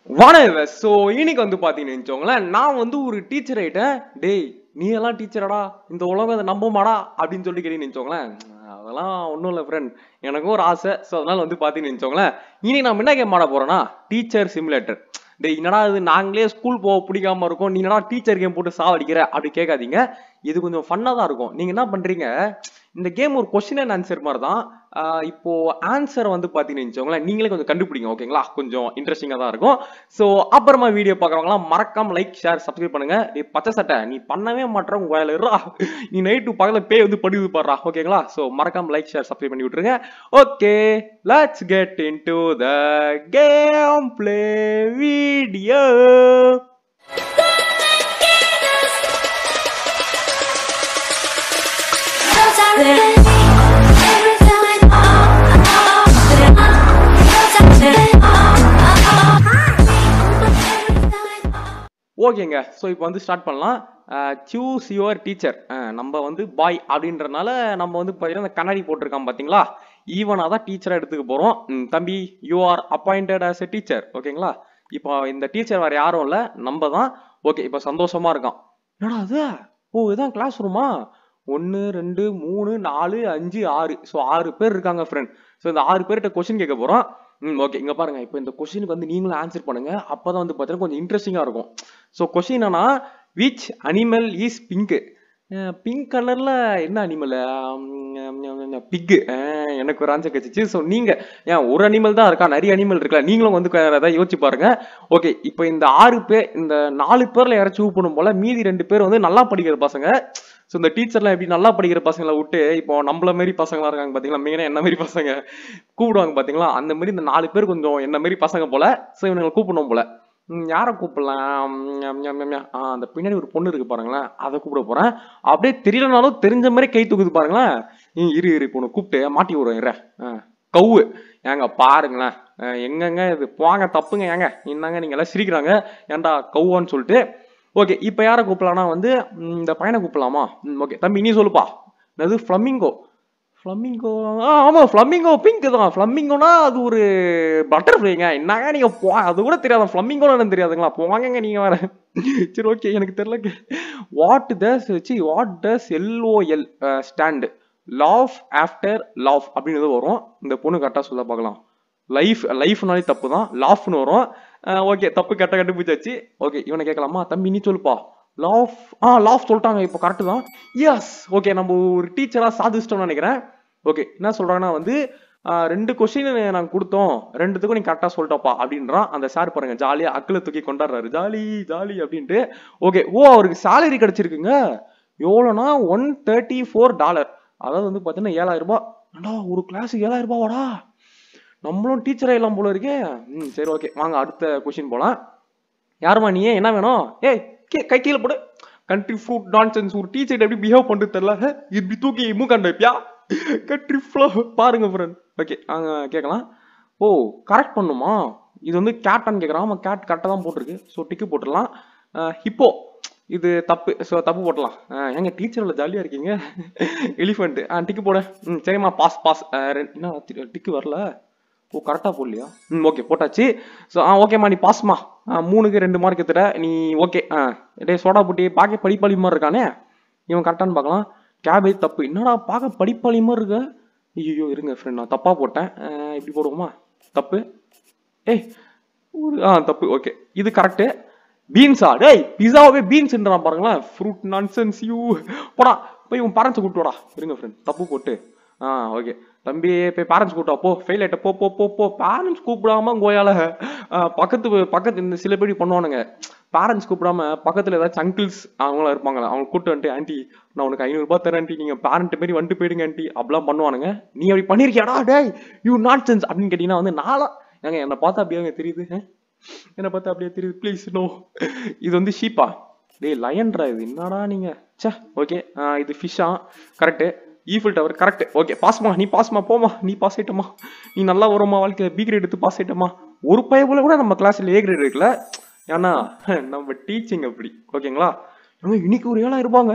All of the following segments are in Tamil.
வணக்கம் ஸோ இன்னைக்கு வந்து பார்த்தீங்கன்னு வச்சுக்கோங்களேன் நான் வந்து ஒரு டீச்சர் ஆயிட்டேன் டேய் நீ எல்லாம் டீச்சரடா இந்த உலகம் அதை நம்புமாடா அப்படின்னு சொல்லி கேட்டீங்கன்னு வச்சுக்கோங்களேன் அதெல்லாம் ஒன்றும் இல்லை ஃப்ரெண்ட் எனக்கும் ஒரு ஆசை ஸோ அதனால வந்து பார்த்தீங்கன்னு வச்சுக்கோங்களேன் இனி நம்ம என்ன கேம் ஆட போறோம்னா டீச்சர் சிமுலேட்டர் டேய் என்னடா இது நாங்களே ஸ்கூல் போக பிடிக்காம இருக்கோம் நீ என்னடா டீச்சர் கேம் போட்டு சாவடிக்கிற அப்படி கேட்காதீங்க இது கொஞ்சம் ஃபன்னாக தான் இருக்கும் நீங்கள் என்ன பண்ணுறீங்க இந்த கேம் ஒரு கொஸ்டின் அண்ட் ஆன்சர் மாதிரி தான் ஆஹ் இப்போ ஆன்சர் வந்து பார்த்தீங்கன்னு வச்சுக்கோங்களேன் நீங்களே கொஞ்சம் கண்டுபிடிங்க ஓகேங்களா கொஞ்சம் இன்ட்ரெஸ்டிங்காக தான் இருக்கும் ஸோ அப்புறமா வீடியோ பார்க்குறவங்களாம் மறக்காம லைக் ஷேர் சப்ஸ்கிரைப் பண்ணுங்க நீ பச்சை சட்டை நீ பண்ணவே மாட்டேற உங்க வேலை இருடா நீ நைட்டு பக்கத்தில் பேய் வந்து படுது பாடுறா ஓகேங்களா ஸோ மறக்காம லைக் ஷேர் சப்ஸ்கிரைப் பண்ணி விட்டுருங்க okay let's get into the game play video ஓகேங்க ஸோ இப்போ வந்து ஸ்டார்ட் பண்ணலாம் சூஸ் யுவர் டீச்சர் நம்ம வந்து பாய் அப்படின்றனால நம்ம வந்து பார்த்தீங்கன்னா இந்த கண்ணாடி போட்டிருக்கான் பார்த்தீங்களா ஈவனாக தான் டீச்சராக எடுத்துக்க போகிறோம் தம்பி you are appointed as a teacher ஓகேங்களா இப்போ இந்த டீச்சர் வேறு யாரும் இல்லை நம்ம தான் ஓகே இப்போ சந்தோஷமா இருக்கான் என்னடா அது ஓ இதான் கிளாஸ் ரூமா ஒன்று ரெண்டு மூணு நாலு அஞ்சு ஆறு ஸோ ஆறு பேர் இருக்காங்க ஃப்ரெண்ட் ஸோ இந்த ஆறு பேர்கிட்ட கொஸ்டின் கேட்க போகிறோம் ம் ஓகே இங்கே பாருங்க இப்போ இந்த கொஸ்டினுக்கு வந்து நீங்களும் ஆன்சர் பண்ணுங்க அப்போ தான் வந்து பார்த்தீங்கன்னா கொஞ்சம் இன்ட்ரெஸ்டிங்காக இருக்கும் ஸோ கொஸ்டின் என்னன்னா which animal is pink pink கலரில் என்ன அனிமல் பிக்கு எனக்கு ஒரு ஆன்சர் கிடைச்சிச்சு ஸோ நீங்கள் ஏன் ஒரு அனிமல் தான் இருக்கா நிறைய அனிமல் இருக்குல்ல நீங்களும் வந்து வேற ஏதாவது யோசிச்சு பாருங்க ஓகே இப்போ இந்த ஆறு பேர் இந்த நாலு பேரில் யாராச்சும் சூவ் பண்ணும் போல மீதி ரெண்டு பேர் வந்து நல்லா படிக்கிற பசங்க ஸோ இந்த டீச்சர்லாம் எப்படி நல்லா படிக்கிற பசங்களை விட்டு இப்போ நம்மள மாரி பசங்களாம் இருக்காங்க பார்த்தீங்களா மெயினாக என்ன மாரி பசங்க கூப்பிடுவாங்க பார்த்தீங்களா அந்த மாதிரி இந்த நாலு பேர் கொஞ்சம் என்ன மாரி பசங்க போல ஸோ இவனுங்களை கூப்பிடணும் போல ம், யாரை கூப்பிடலாம் ம், ம், ம், ம். ஆ, அந்த பின்னாடி ஒரு பொண்ணு இருக்கு பாருங்களேன் அதை கூப்பிட போறேன் அப்படியே தெரியலனாலும் தெரிஞ்ச மாதிரி கை தூக்குது பாருங்களேன் நீ இரு இரு இப்போ உன்னை கூப்பிட்டு மாட்டி விடுறேன் இரு ஆ, கவ்வு ஏங்க பாருங்களேன் ஆ, எங்கங்க இது போங்க தப்புங்க ஏங்க என்னங்க நீங்க எல்லாம் சிரிக்கிறாங்க ஏன்டா கவ்வான்னு சொல்லிட்டு ஓகே இப்போ யாரை கூப்பிடலாம்னா வந்து ம், இந்த பையனை கூப்பிடலாமா ஓகே தம்பி நீ சொல்லுப்பா அது ஃப்ளமிங்கோ ஃப்ளமிங்கோ ஆ ஆமாம் ஃப்ளமிங்கோ பிங்க் தான் ஃப்ளமிங்கோனா அது ஒரு பட்டர்ஃப்ளைங்க என்னங்க நீங்கள் போ அது கூட தெரியாத ஃப்ளமிங்கோன்னு எனக்கு தெரியாதுங்களா போவாங்கங்க நீங்கள் வேற சரி ஓகே எனக்கு தெரியல வாட் தஸ் சி what does LOL stand laugh after laugh அப்படின்னு ஏதோ வரும் இந்த பொண்ணு கரெக்டாக சொல்ல பார்க்கலாம் லைஃப் லைஃப்னாலே தப்பு தான் லாஃப்னு வரும் ஓகே தப்பு கரெக்டாக கண்டுபிடிச்சாச்சு ஓகே இவனை கேட்கலாமா தம்பி நீ சொல்லுப்பா லாஃப் ஆ லாஃப் சொல்லிட்டாங்க இப்போ கரெக்டு தான் எஸ் ஓகே நம்ம ஒரு டீச்சராக சாதிச்சிட்டோம்னு நினைக்கிறேன் ஓகே என்ன சொல்கிறாங்கன்னா வந்து ஆ, ரெண்டு கொஸ்டின் நாங்கள் கொடுத்தோம் ரெண்டுத்துக்கும் நீ கரெக்டாக சொல்லிட்டோப்பா அப்படின்றான் அந்த சார் பாருங்க ஜாலியாக அக்கில் தூக்கி கொண்டாடுறாரு ஜாலி ஜாலி அப்படின்ட்டு ஓகே ஓ அவருக்கு சேலரி கிடைச்சிருக்குங்க எவ்வளோனா ஒன் தேர்ட்டி ஃபோர் டாலர் அதாவது வந்து பார்த்தீங்கன்னா ஏழாயிரம் ரூபாய் ஏண்டா ஒரு கிளாஸுக்கு ஏழாயிரம் ரூபாவாடா நம்மளும் டீச்சரே இல்லாம போல இருக்கே ம் சரி ஓகே வாங்க அடுத்த கொஸ்டின் போலாம் யாரும்மா நீ என்ன வேணும் ஏய் கீ- கை கீழே போடு கண்ட்ரி ஃப்ரூட் நான்சென்ஸ் ஒரு டீச்சர் எப்படி பிஹேவ் பண்ணுறது தெரியல ஹே, இப்படி தூக்கி மூக்காண்ட வைப்பியா கண்ட்ரி ஃப்ளோ பாருங்க ஃப்ரெண்ட் ஓகே அங்க கேட்கலாம் ஓ கரெக்ட் பண்ணுமா இது வந்து கேட்டான்னு கேட்குறான் ஆமாம் கேட் கரெக்டாக தான் போட்டிருக்கு ஸோ டிக்கு போட்டுடலாம் ஹிப்போ இது தப்பு ஸோ தப்பு போட்டலாம் எங்க டீச்சரில் ஜாலியாக இருக்கீங்க எலிஃபண்ட் ஆ டிக்கு போட ம் சரிம்மா பாஸ் பாஸ் என்ன டிக்கு வரல ஓ கரெக்டாக போடலையா ம் ஓகே போட்டாச்சு ஸோ ஆ ஓகேம்மா நீ பாஸ்மா ஆ மூணுக்கு ரெண்டு மார்க் எடுத்துட்ட நீ ஓகே ஆ டே சோடா புட்டி பார்க்க படிப்பாளி மாதிரி இருக்கானே இவன் கரெக்டானு பார்க்கலாம் கேபேஜ் தப்பு என்னடா பார்க்க படிப்பாளி மாதிரி இருக்க ஐயோ இருங்க ஃப்ரெண்ட் நான் தப்பாக போட்டேன் ஆ, இப்படி போடுவோமா தப்பு ஏய் ஒரு ஆ தப்பு ஓகே இது கரெக்டு பீன்ஸா டேய் பிஸாவே பீன்ஸ்ன்றான் பாருங்களேன் ஃப்ரூட் நான்சென்ஸ் யூ போடா போய் உன் பேரண்ட்ஸை கூப்பிட்டு வாடா இருங்க ஃப்ரெண்ட் தப்பு போட்டு ஆ ஓகே தம்பி போய் பேரண்ட்ஸ் கூப்பிட்டா போ ஃபெயில் ஆயிட்ட போ போ போ போ பேரண்ட்ஸ் கூப்பிடாம கோயால ஆ, பக்கத்து பக்கத்து இந்த சில பேர் பண்ணுவானுங்க பேரண்ட்ஸ் கூப்பிடாம பக்கத்துல ஏதாச்சும் அங்கிள்ஸ் அவங்களாம் இருப்பாங்களே அவங்க கூப்பிட்டு வந்துட்டு ஆண்டி நான் உனக்கு ஐநூறுரூபா தரேன் ஆண்டி நீங்க பேரண்ட் மாரி வந்துட்டு போயிடுங்க ஆண்டி அப்படிலாம் பண்ணுவானுங்க நீ அப்படி பண்ணிருக்கியாடா டேய் யூ நாட் சென்ஸ் அப்படின்னு கேட்டீங்கன்னா வந்து நாளா ஏங்க என்னை பார்த்தா அப்படியே தெரியுது ஆ? என்னை பார்த்தா அப்படியே தெரியுது ப்ளீஸ் நோ இது வந்து ஷீப்பா டேய் லயன்ரா இது என்னடா நீங்க ச்சே ஓகே இது ஃபிஷ்ஷா correct Eiffel tower correct okay பாஸ்மா நீ பாஸ்மா போமா நீ பாஸ் ஆயிட்டமா நீ நல்லா வருமா வாழ்க்கையில பி கிரேட் எடுத்து பாஸ் ஆயிட்டமா ஒரு பைய போல கூட நம்ம கிளாஸ்ல ஏ கிரேட் இருக்குல்ல ஏன்னா நம்ம டீச்சிங் அப்படி ஓகேங்களா ஏங்க, இன்னைக்கு ஒரு ஏழாயிரம் ரூபாங்க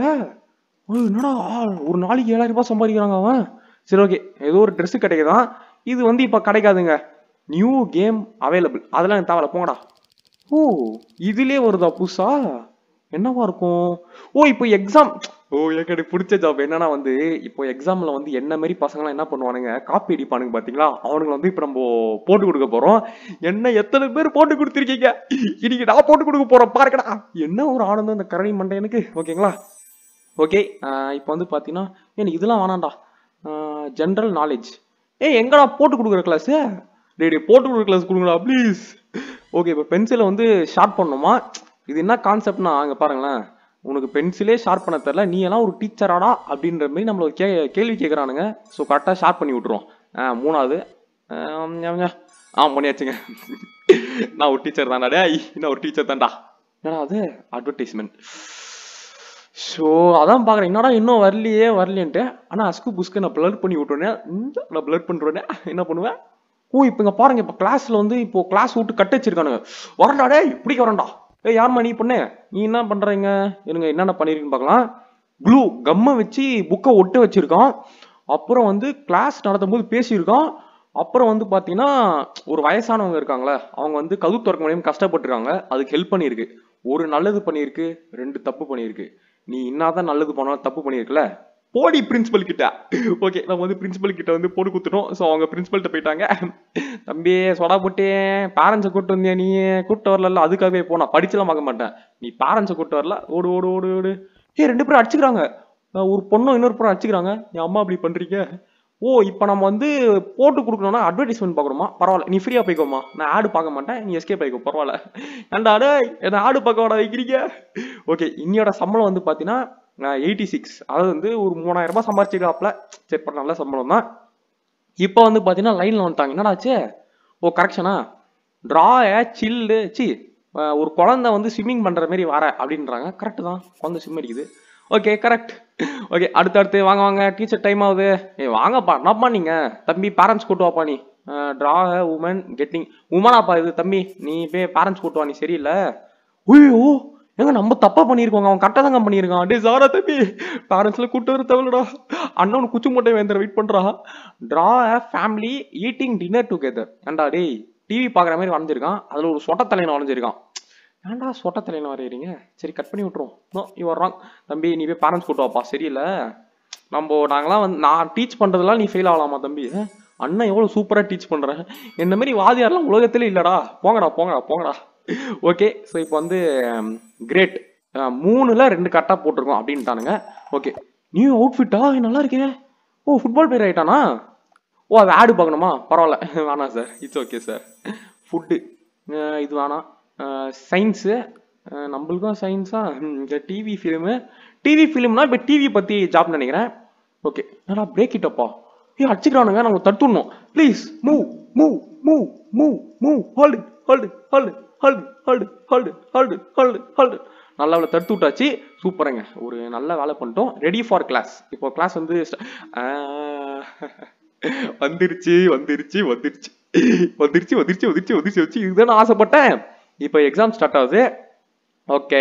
ஓ, என்னடா ஒரு நாளைக்கு ஏழாயிரம் ரூபாய் சம்பாதிக்கிறாங்க அவன் சரி ஓகே ஏதோ ஒரு ட்ரெஸ் கிடைக்குதான் இது வந்து இப்போ கிடைக்காதுங்க நியூ கேம் அவைலபிள் அதெல்லாம் எனக்கு தேவையில்ல போங்கடா ஓ இதுலயே வருதா புதுசா என்னவா இருக்கும் ஓ இப்போ எக்ஸாம் ஓ எனக்கு எனக்கு பிடிச்ச ஜாப் என்னன்னா வந்து இப்போ எக்ஸாம்ல வந்து என்ன மாதிரி பசங்கலாம் என்ன பண்ணுவானுங்க காப்பி அடிப்பானுங்க பாத்தீங்களா அவனுங்களை வந்து இப்போ நம்ம போட்டு கொடுக்க போறோம் என்ன எத்தனை பேர் போட்டு கொடுத்துருக்கீங்க இன்னைக்கு நான் போட்டு கொடுக்க போறேன் பாருங்கடா என்ன ஒரு ஆனந்தம் இந்த கரணி மண்டை எனக்கு ஓகேங்களா ஓகே இப்போ வந்து பார்த்தீங்கன்னா எனக்கு இதெல்லாம் வேணாம்டா ஜென்ரல் நாலேஜ் ஏய் எங்கடா போட்டு கொடுக்குற கிளாஸ் டேய் டேய் போட்டு கொடுக்குற கிளாஸ் கொடுங்கடா ப்ளீஸ் ஓகே இப்போ பென்சிலை வந்து ஷார்ப் பண்ணணுமா இது என்ன கான்செப்ட்னா அங்கே பாருங்களேன் உனக்கு பென்சிலே ஷார்ப் பண்ண தெரில நீ எல்லாம் ஒரு டீச்சராடா அப்படின்ற மாதிரி நம்மள கே கேள்வி கேட்குறானுங்க ஸோ கரெக்டாக ஷார்ப் பண்ணி விட்ருவோம் ஆ மூணாவது ஆம், ஞம், ஞம். ஆ பண்ணியாச்சுங்க நான் ஒரு டீச்சர் தான்டா டேய் நான் ஒரு டீச்சர் தான்டா என்னடா அது அட்வர்டைஸ்மெண்ட் ஸோ அதான் பார்க்குறேன் என்னடா இன்னும் வரலையே வரலையன்ட்டு ஆனால் அஸ்கு புஸ்க்கு நான் பிளர் பண்ணி விட்டுறேன் இந்த நான் பிளர் பண்ணுறேனே என்ன பண்ணுவேன் ஓ இப்போ இங்கே பாருங்க இப்போ கிளாஸில் வந்து இப்போ கிளாஸ் விட்டு கட் வச்சிருக்கானுங்க வரண்டா டேய் இப்படி வரண்டா ஏய் யாரும்மா நீ பொண்ணு நீ என்ன பண்ணுறீங்க இருங்க என்னென்ன பண்ணிருக்குன்னு பார்க்கலாம் க்ளூ கம்மை வச்சு புக்கை ஒட்ட வச்சிருக்கான் அப்புறம் வந்து கிளாஸ் நடத்தும் போது பேசியிருக்கான் அப்புறம் வந்து பார்த்தீங்கன்னா ஒரு வயசானவங்க இருக்காங்களே அவங்க வந்து கது திறக்க முடியாம கஷ்டப்பட்டுருக்காங்க அதுக்கு ஹெல்ப் பண்ணியிருக்கு ஒரு நல்லது பண்ணியிருக்கு ரெண்டு தப்பு பண்ணியிருக்கு நீ என்னதான் நல்லது பண்ணாலும் தப்பு பண்ணியிருக்கல போடி பிரின்சிபல் கிட்ட ஓகே நம்ம வந்து பிரின்சிபல் கிட்ட வந்து போட்டு குத்துட்டோம் ஸோ அவங்க பிரின்சிபல்கிட்ட போயிட்டாங்க தம்பி சொடா போட்டே பேரண்ட்ஸை கூட்டு வந்தியா நீ கூட்டு வரல அதுக்காகவே போனா படிச்செல்லாம் பார்க்க மாட்டேன் நீ பேரண்ட்ஸை கூட்டு வரல ஓடு ஓடு ஓடு ஓடு ஏ ரெண்டு பேரும் அடிச்சுக்கிறாங்க அஹ் ஒரு பொண்ணும் இன்னொரு பொண்ணும் அடிச்சுக்கிறாங்க என் அம்மா அப்படி பண்றீங்க ஓ இப்போ நம்ம வந்து போட்டு கொடுக்கணும்னா அட்வர்டைஸ்மெண்ட் பார்க்கணுமா பரவாயில்ல நீ ஃப்ரீயாக போய்க்கோமா நான் ஆடு பார்க்க மாட்டேன் நீ எஸ்கே போய்க்கோ பரவாயில்ல ஏன்டா டேய் என்ன ஆடு பார்க்க வாடா வைக்கிறீங்க ஓகே இன்னியோட சம்பளம் வந்து பார்த்தீங்கன்னா எயிட்டி சிக்ஸ் அதாவது வந்து ஒரு மூணாயிரம் ரூபாய் சம்பாரிச்சிருக்காப்ல சரி பரவாயில்ல, நல்ல சம்பளம் தான் இப்போ வந்து பார்த்தீங்கன்னா லைனில் வந்துட்டாங்க என்னடாச்சு ஓ கரெக்ஷனா ட்ரா ஏ சில்லு சி ஒரு குழந்தை வந்து ஸ்விம்மிங் பண்ணுற மாதிரி வர அப்படின்றாங்க கரெக்டு தான் குழந்தை ஸ்விம் அடிக்குது ஓகே கரெக்ட் ஓகே அடுத்து அடுத்து வாங்க வாங்க டீச்சர் டைம் ஆகுது ஏய் வாங்கப்பா என்னப்பா நீங்க தம்பி பேரண்ட்ஸ் கூட்டு வாப்பா நீ ட்ரா உமன் கெட்டிங் உமனாப்பா இது தம்பி நீ போய் பேரண்ட்ஸ் கூட்டு வா நீ சரியில்லை ஐயோ ஏங்க நம்ம தப்பா பண்ணியிருக்கோங்க அவன் கரெக்டாக தாங்க பண்ணியிருக்கான் டே சாரா தம்பி பேரண்ட்ஸ்ல கூட்டு வர தேவையில்லடா அண்ணன் குச்சி மூட்டை வேந்தர வெயிட் பண்றா draw a family eating dinner together ஏன்டா டேய் டிவி பார்க்குற மாதிரி வரைஞ்சிருக்கான் அதில் ஒரு சொட்ட தலையில வரைஞ்சிருக்கான் ஏன்டா சொட்ட தலையில வரையறீங்க சரி கட் பண்ணி விட்ருவோம் நோ யூ ராங் தம்பி நீ போய் பேரண்ட்ஸ் கூட்டு வாப்பா சரியில்லை நம்ம நாங்களாம் வந்து நான் டீச் பண்றதெல்லாம் நீ ஃபெயில் ஆகலாமா தம்பி அஹ், அண்ணன் எவ்வளவு சூப்பரா டீச் பண்றேன் என்ன மாதிரி வாதியார்லாம் உலகத்துல இல்லடா போங்கடா போங்கடா போங்கடா ஓகே ஸோ இப்போ வந்து கிரேட் மூணுல ரெண்டு கரெக்டா போட்டிருக்கோம் அப்படின்ட்டானுங்க ஓகே நியூ அவுட்ஃபிட்டா நல்லா இருக்கே ஓ ஃபுட்பால் பிளேயர் ஆயிட்டானா ஓ அது ஆடு பார்க்கணுமா பரவாயில்ல வேணாம் sir it's okay sir food இது வேணாம் சயின்ஸு நம்மளுக்கும் சயின்ஸா இந்த டிவி ஃபிலிமு டிவி ஃபிலிம்னா இப்போ டிவி பற்றி ஜாப் நினைக்கிறேன் ஓகே என்னடா பிரேக் இட்டப்பா ஏ அடிச்சுக்கிறானுங்க நம்ம தடுத்துடணும் please move move move move move hold hold hold hold hold hold hold hold hold நல்லா அவளை தடுத்து விட்டாச்சு சூப்பருங்க ஒரு நல்ல வேலை பண்ணிட்டோம் ரெடி ஃபார் கிளாஸ் இப்போ கிளாஸ் வந்து sta- ஆஹ் வந்துருச்சு வந்துருச்சு வந்துருச்சு வந்துருச்சு வந்துருச்சு வந்துருச்சு வந்துருச்சு வந்துருச்சு இதுதான் நான் ஆசைப்பட்டேன் இப்போ எக்ஸாம் ஸ்டார்ட் ஆகுது ஓகே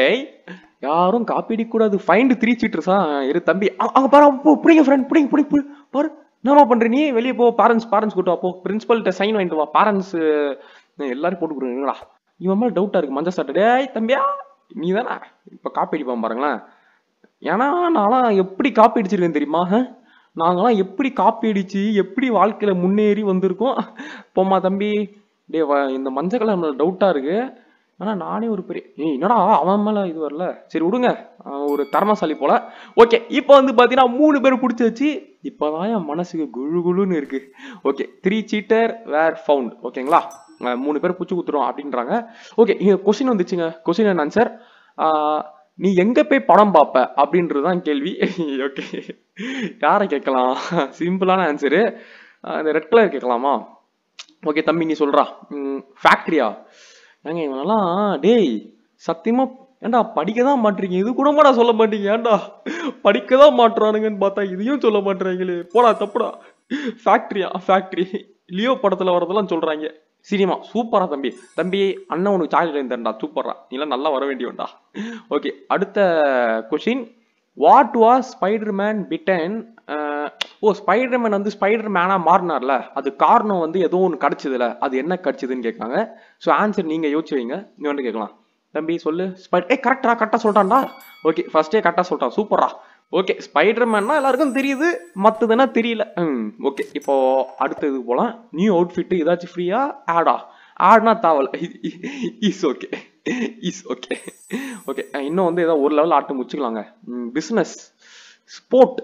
யாரும் காப்பி அடிக்க கூடாது ஃபைண்ட் த்ரீ சீட்டர்ஸா இரு தம்பி அ- அங்க பாரு போ பிடிங்க ஃப்ரெண்ட் பிடிங்க பிடிங்க பிடி பாரு என்னமா பண்ற நீ வெளியே போ பேரண்ட்ஸ் பேரண்ட்ஸ் கூட்டு வா போ பிரின்சிபல்கிட்ட சைன் வாங்கிட்டு வா பேரண்ட்ஸ் எல்லாரும் போட்டு கொடுக்குறீங்களா இவன் மேல டவுட்டா இருக்கு மஞ்சள் சாட்டர் டேய் தம்பியா நீ தானே இப்போ காப்பி அடிப்பான் பாருங்களேன் ஏன்னா நான்லாம் எப்படி காப்பி அடிச்சிருக்கேன் தெரியுமா ஹ? நாங்கெல்லாம் எப்படி காப்பி அடிச்சு எப்படி வாழ்க்கையில முன்னேறி வந்திருக்கோம் போம்மா தம்பி டே இந்த மஞ்சள் கலர் டவுட்டா இருக்கு ஆனா நானே ஒரு பெரிய ஏய் என்னடா அவன் மேல இது வரல சரி விடுங்க அவன் ஒரு தர்மசாலி போல ஓகே இப்போ வந்து பாத்தீங்கன்னா மூணு பேர் பிடிச்சாச்சு இப்போதான் என் மனசுக்கு குழு குழுன்னு இருக்கு okay three seater where found ஓகேங்களா அஹ் மூணு பேர் பிடிச்சி குத்துறோம் அப்படின்றாங்க ஓகே இங்க கொஸ்டின் வந்துச்சுங்க கொஸ்டின் அண்ட் ஆன்சர் நீ எங்க போய் படம் பார்ப்ப அப்படின்றதுதான் கேள்வி ஓகே யாரை கேட்கலாம் சிம்பிளான ஆன்சரு இந்த ரெட் கலர் கேட்கலாமா ஓகே தம்பி நீ சொல்றா ஃபேக்ட்ரியா ஏங்க இவனெல்லாம் டேய் சத்தியமா ஏன்டா படிக்க தான் மாட்டீங்க இது கூட மாடா சொல்ல மாட்டீங்க ஏன்டா படிக்க தான் மாட்டுறானுங்கன்னு பார்த்தா இதையும் சொல்ல மாட்டேறாங்களே போடா தப்புடா ஃபேக்ட்ரியா ஃபேக்ட்ரி லியோ படத்துல வரதெல்லாம் சொல்றாங்க சினிமா சூப்பரா தம்பி தம்பி அண்ணன் உனக்கு சாக்லேட் தரண்டா சூப்பரா நீலாம் நல்லா வர வேண்டியவன்டா ஓகே அடுத்த question what was spider man bitten ஓ ஸ்பைடர்மேன் வந்து ஸ்பைடர் மேனா மாறினார்ல அது காரணம் வந்து ஏதோ ஒன்று கிடைச்சதுல அது என்ன கிடைச்சதுன்னு கேட்காங்க ஸோ ஆன்சர் நீங்க யோசிச்சு வைங்க நீ வந்து கேட்கலாம் தம்பி சொல்லு ஸ்பைட் ஏ கரெக்டா கரெக்டா சொல்லிட்டான்டா ஓகே ஃபர்ஸ்டே கரெக்டா சொல்லிட்டான் சூப்பரா ஓகே ஸ்பைடர் மேன்னா எல்லாருக்கும் தெரியுது மற்றதுன்னா தெரியல ம் ஓகே இப்போ அடுத்த இது போலாம் நியூ அவுட்ஃபிட் ஏதாச்சும் ஃப்ரீயா ஆடா ஆட்னா தாவல் is okay is okay okay இன்னும் வந்து ஏதோ ஒரு லெவல் ஆட்டு முடிச்சுக்கலாங்க பிஸ்னஸ் ஸ்போர்ட்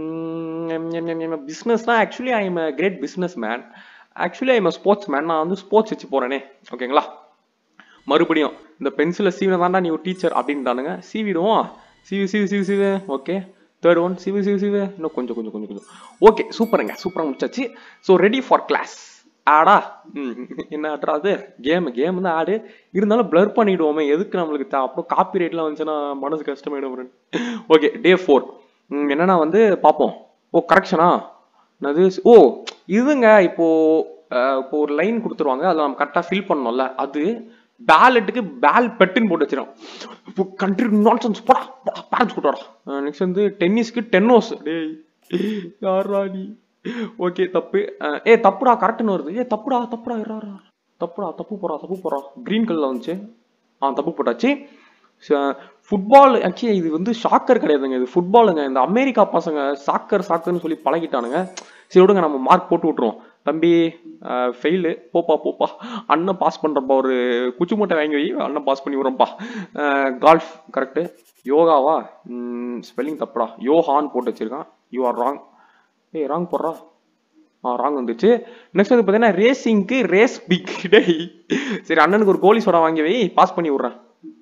பிஸ்னஸ்னா actually I am a great business man actually I am sports man நான் வந்து ஸ்போர்ட்ஸ் வச்சு போறேனே ஓகேங்களா மறுபடியும் இந்த பென்சிலை சீவின தாண்டா நீ ஒரு டீச்சர் அப்படின்ட்டானுங்க சீவிடுவோம் சீவி சீவி சீவி சீவு ஓகே தேர்ட் ஒன் சிவி சிவி சிவி இன்னும் கொஞ்சம் கொஞ்சம் கொஞ்சம் கொஞ்சம் ஓகே சூப்பருங்க சூப்பராக முடிச்சாச்சு ஸோ ரெடி ஃபார் கிளாஸ் ஆடா ம் என்ன ஆட்ரா அது கேம் கேம் தான் ஆடு இருந்தாலும் பிளர் பண்ணிடுவோமே எதுக்கு நம்மளுக்கு தா- அப்புறம் காப்பி ரைட்லாம் வந்துச்சுன்னா மனசு கஷ்டமாயிடும் ஓகே டே ஃபோர் என்னன்னா வந்து பார்ப்போம் ஓ கரெக்ஷனா அது ஓ இதுங்க இப்போ அஹ், இப்போ ஒரு லைன் கொடுத்துருவாங்க அதை நம்ம கரெக்டாக ஃபில் பண்ணோம்ல அது பேலட்டுக்கு பேல் பெட்டுன்னு போட்டு வச்சிடும் இப்போ கண்ட்ரி நான்சென்ஸ் போடா பேரண்ட்ஸ் கூட்டாடா நெக்ஸ்ட் வந்து டென்னிஸ்க்கு டென்னோஸ் டேய் யாரா நீ ஓகே தப்பு அஹ், ஏ தப்புடா கரெக்ட்னு வருது ஏ தப்புடா தப்புடா இருடா இருடா. தப்புடா தப்பு போறா தப்பு போறா கிரீன் கலர்ல வந்துச்சு ஆ தப்பு போட்டாச்சு ஃபுட்பால் ஆக்சுவலி இது வந்து ஷாக்கர் கிடையாதுங்க இது ஃபுட்பாலுங்க இந்த அமெரிக்கா பசங்க சாக்கர் சாக்கர்னு சொல்லி பழகிட்டானுங்க சரி விடுங்க நம்ம மார்க் போட்டு விட்ருவோம் தம்பி ஃபெயிலு போப்பா போப்பா அண்ணன் பாஸ் பண்றப்பா ஒரு குச்சி மூட்டை வாங்கி வை அண்ணன் பாஸ் பண்ணி விட்றோம்ப்பா கால்ஃப் கரெக்டு யோகாவா ஸ்பெல்லிங் தப்புடா யோஹான் போட்டு வச்சிருக்கான் யூ ஆர் ராங் ஏய் ராங் போடுறா ஆ ராங் வந்துச்சு நெக்ஸ்ட் வந்து பார்த்தீங்கன்னா ரேசிங்க்கு ரேஸ் பிக் டேய் சரி அண்ணனுக்கு ஒரு கோலி சோடா வாங்கி வை பாஸ் பண்ணி விட்றேன்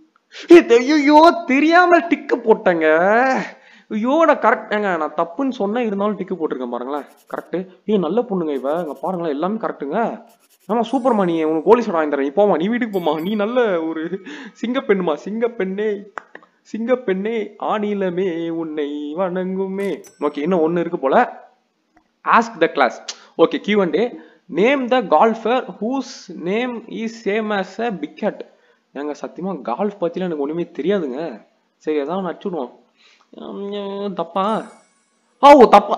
ஐயோ தெரியாம டிக்கு போட்டேங்க ஐயோ நான் கரெக்டுங்க நான் தப்புன்னு சொன்னேன் இருந்தாலும் டிக்கு போட்டிருக்கேன் பாருங்களேன் கரெக்டு ஏய் நல்ல பொண்ணுங்க இவ இங்க பாருங்களேன் எல்லாமே கரெக்டுங்க ஆமா சூப்பர்மா நீ உனக்கு கோலி சோடா வாங்கி தரேன் நீ போமா நீ வீட்டுக்கு போமா நீ நல்ல ஒரு சிங்கப்பெண்ணுமா சிங்கப்பெண்ணே சிங்கப்பெண்ணே ஆணிலமே உன்னை வணங்குமே ஓகே இன்னும் ஒண்ணு இருக்கு போல ask the class okay Q and name the golfer whose name is same as a big cat ஏங்க சத்தியமா கால்ஃப் பத்திலாம் எனக்கு ஒண்ணுமே தெரியாதுங்க சரி அதான் ஒன்று அடிச்சுடுவோம் உம், தப்பா ஆ ஓ தப்பா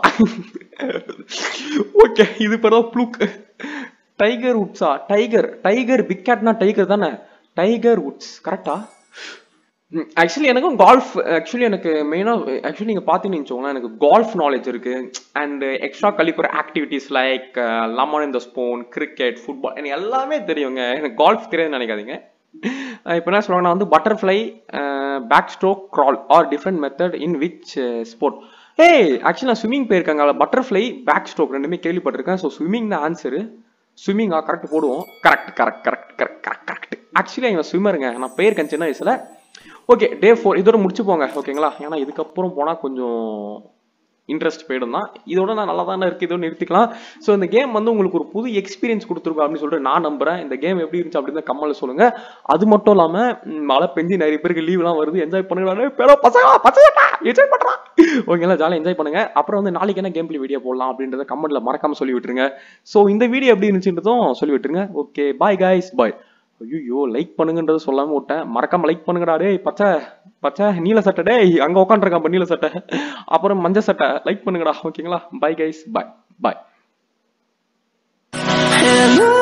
ஓகே இது பேர் ப்ளூக் டைகர் உட்ஸா டைகர் டைகர் பிக்கெட்னா டைகர் தானே டைகர் உட்ஸ் கரெக்டா ஆக்சுவலி எனக்கும் கால்ஃப் ஆக்சுவலி எனக்கு மெயினாக ஆக்சுவலி நீங்கள் பார்த்தீங்கன்னு வச்சுக்கோங்களேன் எனக்கு கால்ஃப் நாலேஜ் இருக்கு and extra curricular activities like லமான் இந்த ஸ்போன் கிரிக்கெட் ஃபுட்பால் எனக்கு எல்லாமே தெரியுங்க எனக்கு கால்ஃப் தெரியாதுன்னு நினைக்காதீங்க இப்போ என்ன சொல்லுவாங்கன்னா வந்து butterfly back stroke crawl are different method in which sport ஏய் ஆக்சுவலி நான் ஸ்விம்மிங் போயிருக்காங்க பட்டர்ஃப்ளை பேக் ஸ்ட்ரோக் ரெண்டுமே கேள்விப்பட்டிருக்கேன் ஸோ ஸ்விம்மிங் தான் ஆன்சரு ஸ்விம்மிங்கா கரெக்ட் போடுவோம் correct correct correct correct correct correct actually இவன் ஸ்விம்மருங்க நான் போயிருக்கேன் சின்ன வயசுல ஓகே டே ஃபோர் இதோட முடிச்சு போங்க ஓகேங்களா ஏன்னா இதுக்கப்புறம் போனால் கொஞ்சம் இன்ட்ரெஸ்ட் போயிடும் தான் இதோட நான் நல்லா தானே இருக்கு இதோட நிறுத்திக்கலாம் ஸோ இந்த கேம் வந்து உங்களுக்கு ஒரு புது எக்ஸ்பீரியன்ஸ் கொடுத்துருக்கோம் அப்படின்னு சொல்லிட்டு நான் நம்புறேன் இந்த கேம் எப்படி இருந்துச்சு அப்படின்னு கம்மல சொல்லுங்க அது மட்டும் இல்லாம ம், மழை பெஞ்சு நிறைய பேருக்கு லீவ்லாம் வருது என்ஜாய் பண்ணுங்க பேரோ பசங்க பசங்க என்ஜாய் பண்றா ஓகேங்களா ஜாலியாக என்ஜாய் பண்ணுங்க அப்புறம் வந்து நாளைக்கு என்ன கேம் வீடியோ போடலாம் அப்படின்றத கமெண்ட்ல மறக்காம சொல்லி விட்டுருங்க ஸோ இந்த வீடியோ எப்படி இருந்துச்சுன்றதும் சொல்லி விட்டுருங்க ஓகே பாய் guys பாய் ஐயோ லைக் பண்ணுங்கன்றத சொல்லாம விட்டேன் மறக்காம லைக் பண்ணுங்கடா டேய் பச்சை பச்சை நீல சட்டை டேய் அங்க உட்காந்துருக்கான் நீல சட்டை அப்புறம் மஞ்சள் சட்டை லைக் பண்ணுங்கடா ஓகேங்களா bye guys bye bye Hello